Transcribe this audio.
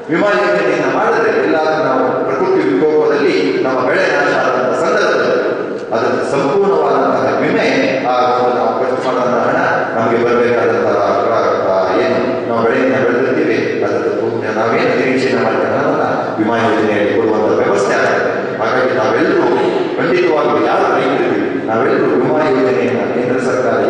ವಿಮಾ ಯೋಜನೆಯನ್ನು ಮಾಡಿದ್ರೆ ಎಲ್ಲಾದ್ರೂ ನಾವು ಪ್ರಕೃತಿ ವಿಕೋಪದಲ್ಲಿ ನಮ್ಮ ಬೆಳೆ ನಾಶ ಆದಂತಹ ಸಂದರ್ಭದಲ್ಲಿ ಅದರ ಸಂಪೂರ್ಣವಾದಂತಹ ವಿಮೆ ಆ ಒಂದು ನಾವು ಖರ್ಚು ಮಾಡುವಂತಹ ಹಣ ನಮಗೆ ಬರಬೇಕಾದಂತಹ ಏನು ನಾವು ಬೆಳೆಯನ್ನು ಬೆಳೆದಿರ್ತೀವಿ ಅದರ ಪೂರ್ಣ ನಾವೇನು ನಿರೀಕ್ಷೆ ಮಾಡಿದ ಹಣವನ್ನು ವಿಮಾ ಯೋಜನೆಯಲ್ಲಿ ಕೊಡುವಂಥ ವ್ಯವಸ್ಥೆ ಆಗುತ್ತೆ ಹಾಗಾಗಿ ನಾವೆಲ್ಲರೂ ಖಂಡಿತವಾಗಿಯೂ ಯಾರು ರೈತರಿದ್ದೀವಿ ನಾವೆಲ್ಲರೂ ವಿಮಾ ಯೋಜನೆಯನ್ನು ಕೇಂದ್ರ ಸರ್ಕಾರ